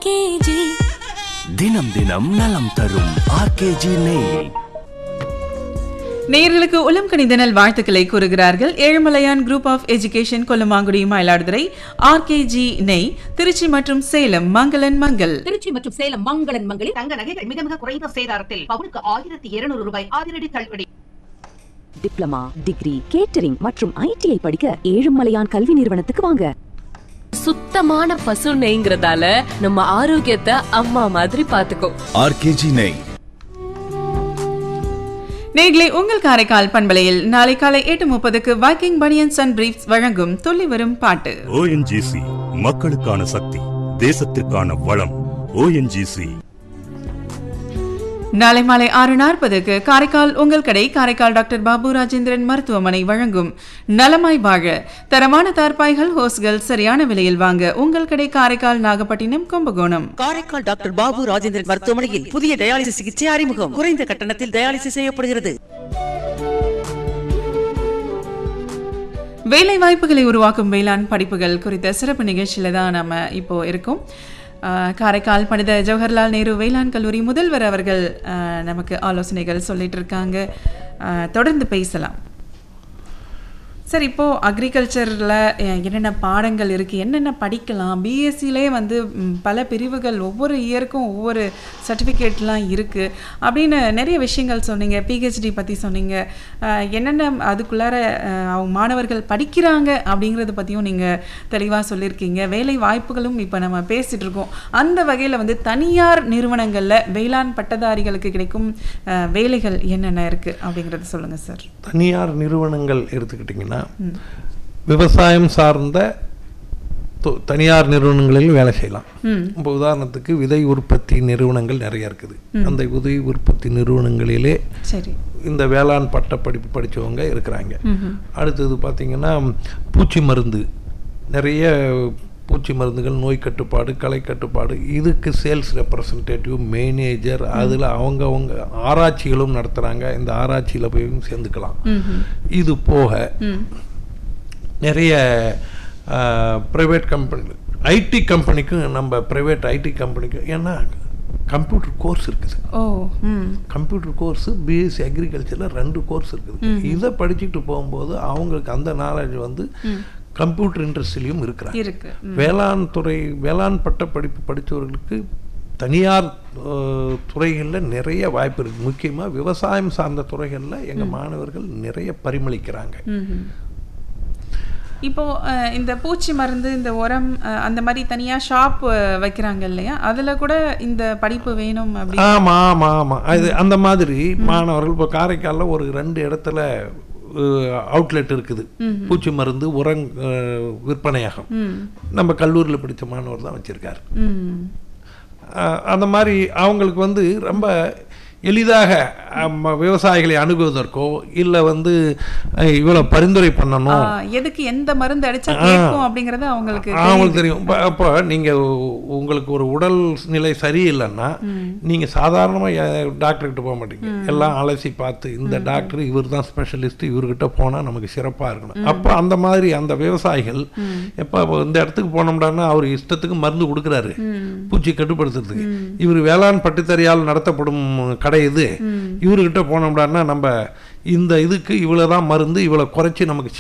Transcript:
RKG தினம் தினம் நலம் தரும் ஆர்கேஜி நெய் நேயர்களுக்கு உளம் கணிதனல் வாழ்த்துக்களை கூறுகிறார்கள் Ezhumalaiyan group of education Kollamangudi Mayiladuthurai RKG நெய் திருச்சி மற்றும் சேலம் மங்களன் மங்கள் திருச்சி மற்றும் சேலம் மங்களன் மங்களில் தங்க நகைகள் மிக மிக குறைந்த சேதாரத்தில் பவுனுக்கு ஆயிரத்தி இருநூறு ரூபாய் அதிரடி தள்ளுபடி டிப்ளமா டிகிரி கேட்டரிங் மற்றும் ஐடிஐ படிக்க ஏழுமலையான் கல்வி நிறுவனத்துக்கு வாங்க சுத்தமான பசு நெய்ங்கிறதால நம்ம ஆரோக்கியத்தை அம்மா மாதிரி பாத்துக்கோ ஆர்கேஜி நெய் நேர்களை உங்கள் காரைக்கால் பண்பலையில் நாளை காலை எட்டு முப்பதுக்கு வைக்கிங் பனியன்ஸ் அண்ட் பிரீஃப்ஸ் வழங்கும் துள்ளி வரும் பாட்டு ஓஎன்ஜிசி மக்களுக்கான சக்தி தேசத்திற்கான வளம் ஓஎன்ஜிசி நாளை மாலை ஆறு நாற்பதுக்கு காரைக்கால் உங்கள் கடை காரைக்கால் டாக்டர் பாபு ராஜேந்திரன் மருத்துவமனை வழங்கும் நலமாய் வாழ தரமான தார்பாய்கள் ஹோஸ்கள் சரியான விலையில் வாங்க உங்கள் கடை காரைக்கால் நாகப்பட்டினம் கும்பகோணம் காரைக்கால் டாக்டர் பாபு ராஜேந்திரன் மருத்துவமனையில் புதிய டயாலிசிஸ் சிகிச்சை அறிமுகம் குறைந்த கட்டணத்தில் டயாலிசிஸ் செய்யப்படுகிறது வேலை வாய்ப்புகளை உருவாக்கும் வேளாண் படிப்புகள் குறித்த சிறப்பு நிகழ்ச்சியில தான் நம்ம இப்போ இருக்கோம் ஆஹ் காரைக்கால் பண்டித ஜவஹர்லால் நேரு வேளாண் கல்லூரி முதல்வர் அவர்கள் ஆஹ் நமக்கு ஆலோசனைகள் சொல்லிட்டு இருக்காங்க ஆஹ் தொடர்ந்து பேசலாம் சார் இப்போது அக்ரிகல்ச்சரில் என்னென்ன பாடங்கள் இருக்குது என்னென்ன படிக்கலாம் பிஎஸ்சிலே வந்து ம், பல பிரிவுகள் ஒவ்வொரு இயருக்கும் ஒவ்வொரு சர்டிஃபிகேட்லாம் இருக்குது அப்படின்னு நிறைய விஷயங்கள் சொன்னீங்க பிஹெச்டி பற்றி சொன்னீங்க அஹ், என்னென்ன அதுக்குள்ளார அஹ், அவங்க மாணவர்கள் படிக்கிறாங்க அப்படிங்கிறத பற்றியும் நீங்கள் தெளிவாக சொல்லியிருக்கீங்க வேலை வாய்ப்புகளும் இப்போ நம்ம பேசிகிட்டு இருக்கோம் அந்த வகையில் வந்து தனியார் நிறுவனங்களில் வேளாண் பட்டதாரிகளுக்கு கிடைக்கும் அஹ், வேலைகள் என்னென்ன இருக்குது அப்படிங்கிறத சொல்லுங்கள் சார் தனியார் நிறுவனங்கள் எடுத்துக்கிட்டிங்கன்னா விவசாயம் சார்ந்த தொ- தனியார் நிறுவனங்களில் வேலை செய்யலாம் இப்போ உதாரணத்துக்கு விதை உற்பத்தி நிறுவனங்கள் நிறைய இருக்குது அந்த விதை உற்பத்தி நிறுவனங்களிலே சரி இந்த வேளாண் பட்ட படிப்பு படித்தவங்க இருக்கிறாங்க அடுத்தது பார்த்திங்கன்னா பூச்சி மருந்து நிறைய பூச்சி மருந்துகள் நோய் கட்டுப்பாடு களை கட்டுப்பாடு இதுக்கு சேல்ஸ் ரெப்ரசன்டேட்டிவ் மேனேஜர் அதில் அவங்க அவங்க ஆராய்ச்சிகளும் நடத்துகிறாங்க இந்த ஆராய்ச்சியில் போய் சேர்ந்துக்கலாம் இது போக நிறைய ப்ரைவேட் கம்பெனி ஐடி கம்பெனிக்கும் நம்ம ப்ரைவேட் ஐடி கம்பெனிக்கும் ஏன்னா கம்ப்யூட்டர் கோர்ஸ் இருக்குது ஓ ம் கம்ப்யூட்டர் கோர்ஸு பிஎஸ்சி அக்ரிகல்ச்சரில் ரெண்டு கோர்ஸ் இருக்குது இதை படிச்சுட்டு போகும்போது அவங்களுக்கு அந்த நாலேஜ் வந்து கம்ப்யூட்டர் இண்டஸ்ட்ரியிலையும் இருக்கிறாங்க இருக்கு வேளாண் துறை வேளாண் பட்ட படிப்பு படித்தவர்களுக்கு தனியார் அஹ், துறைகளில் நிறைய வாய்ப்பு இருக்குது முக்கியமாக விவசாயம் சார்ந்த துறைகளில் எங்கள் மாணவர்கள் நிறைய பரிமளிக்கிறாங்க ம்ஹும். இப்போ அஹ், இந்த பூச்சி மருந்து இந்த உரம் அஹ், அந்த மாதிரி தனியா ஷாப் வைக்கிறாங்க இல்லையா அதுல கூட இந்த படிப்பு வேணும் அப்படி ஆமாம் ஆமாம் ஆமாம் அது அந்த மாதிரி மாணவர்கள் இப்போ காரைக்காலில் ஒரு ரெண்டு இடத்துல அவுட்லெட் இருக்குது பூச்சி மருந்து உரங் அஹ், விற்பனையகம் நம்ம கல்லூரியில் படித்த மாணவர் தான் வச்சுருக்காரு ம் அந்த மாதிரி அவங்களுக்கு வந்து ரொம்ப எளிதாக அம்ம, விவசாயிகளை அணுகுவதற்கோ இல்லை வந்து அஹ், இவ்வளோ பரிந்துரை பண்ணணும் ஆ, எதுக்கு எந்த மருந்து அடிச்சா கேட்கும் அப்படிங்கறது அவங்களுக்கு அவங்களுக்கு தெரியும் இப்போ அப்போ நீங்கள் உங்களுக்கு ஒரு உடல் நிலை சரியில்லைன்னா நீங்கள் சாதாரணமாக டாக்டர்கிட்ட போக மாட்டீங்க எல்லாம் அலசி பார்த்து இந்த டாக்டர் இவர் தான் ஸ்பெஷலிஸ்ட் இவர்கிட்ட போனால் நமக்கு சிறப்பாக இருக்கணும் அப்போ அந்த மாதிரி அந்த விவசாயிகள் எப்போ இப்போ இந்த இடத்துக்கு போனோம்டான்னா அவர் இஷ்டத்துக்கு மருந்து கொடுக்குறாரு பூச்சி கட்டுப்படுத்துறதுக்கு இவர் வேளாண் பட்டுத்தறியால் நடத்தப்படும் கடை இது இவர்கிட்ட போனோம்டான்னா நம்ம இந்த இதுக்கு இவ்வளோ தான் மருந்து இவ்வளோ குறைச்சி நமக்கு